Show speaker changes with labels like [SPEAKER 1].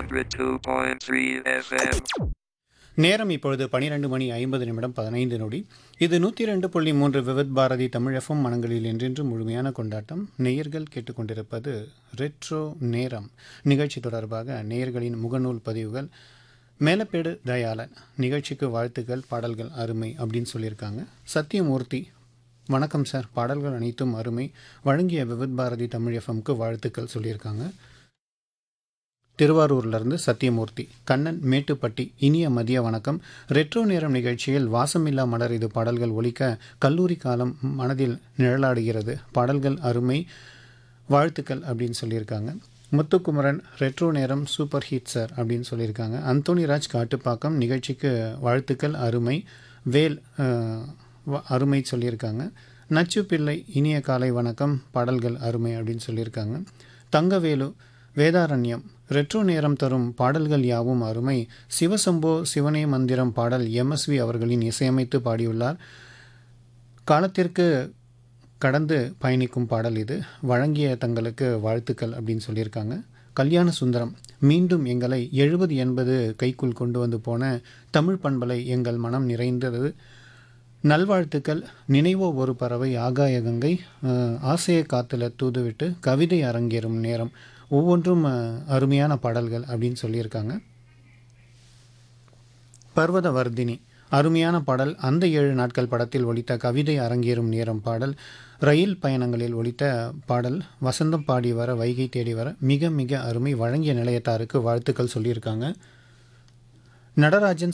[SPEAKER 1] 102.3 FM.
[SPEAKER 2] நேரம் இப்பொழுது பனிரெண்டு மணி ஐம்பது நிமிடம் பதினைந்து நொடி இது நூற்றி ரெண்டு புள்ளி மூன்று விவித் பாரதி தமிழ் எஃப்எம் மனங்களில் என்றென்று முழுமையான கொண்டாட்டம் நேயர்கள் கேட்டுக்கொண்டிருப்பது ரெட்ரோ நேரம் நிகழ்ச்சி தொடர்பாக நேயர்களின் முகநூல் பதிவுகள் மேலப்பேடு தயாளன் நிகழ்ச்சிக்கு வாழ்த்துக்கள் பாடல்கள் அருமை அப்படின்னு சொல்லியிருக்காங்க சத்தியமூர்த்தி வணக்கம் சார் பாடல்கள் அனைத்தும் அருமை வழங்கிய விவித் பாரதி தமிழ் எஃப்எம்க்கு வாழ்த்துக்கள் சொல்லியிருக்காங்க திருவாரூர்லேருந்து சத்தியமூர்த்தி கண்ணன் மேட்டுப்பட்டி இனிய மதிய வணக்கம் ரெட்ரோ நேரம் நிகழ்ச்சியில் வாசமில்லா மலர் இது பாடல்கள் ஒலிக்க கல்லூரி காலம் மனதில் நிழலாடுகிறது பாடல்கள் அருமை வாழ்த்துக்கள் அப்படின்னு சொல்லியிருக்காங்க முத்துக்குமரன் ரெட்ரோ நேரம் சூப்பர் ஹிட் சார் அப்படின்னு சொல்லியிருக்காங்க அந்தோணிராஜ் காட்டுப்பாக்கம் நிகழ்ச்சிக்கு வாழ்த்துக்கள் அருமை வேல் அஹ், வ- அருமை சொல்லியிருக்காங்க நச்சு பிள்ளை இனிய காலை வணக்கம் பாடல்கள் அருமை அப்படின்னு சொல்லியிருக்காங்க தங்கவேலு வேதாரண்யம் ரெட்ரோ நேரம் தரும் பாடல்கள் யாவும் அருமை சிவசம்போ சிவனே மந்திரம் பாடல் எம்எஸ்வி அவர்களின் இசையமைத்து பாடியுள்ளார் காலத்திற்கு கடந்து பயணிக்கும் பாடல் இது வழங்கிய தங்களுக்கு வாழ்த்துக்கள் அப்படின்னு சொல்லியிருக்காங்க கல்யாண சுந்தரம் மீண்டும் எங்களை எழுபது எண்பது கைக்குள் கொண்டு வந்து போன தமிழ் பண்பலை எங்கள் மனம் நிறைந்தது நல்வாழ்த்துக்கள் நினைவோ ஒரு பறவை ஆகாய கங்கை அஹ், ஆசைய காத்துல தூதுவிட்டு கவிதை அரங்கேறும் நேரம் ஒவ்வொன்றும் அஹ், அருமையான பாடல்கள் அப்படின்னு சொல்லியிருக்காங்க பர்வத வர்தினி அருமையான பாடல் அந்த ஏழு நாட்கள் படத்தில் ஒலித்த கவிதை அரங்கேறும் நேரம் பாடல் ரயில் பயணங்களில் ஒலித்த பாடல் வசந்தம் பாடி வர வைகை தேடி வர மிக மிக அருமை வழங்கிய நிலையத்தாருக்கு வாழ்த்துக்கள் சொல்லியிருக்காங்க நடராஜன்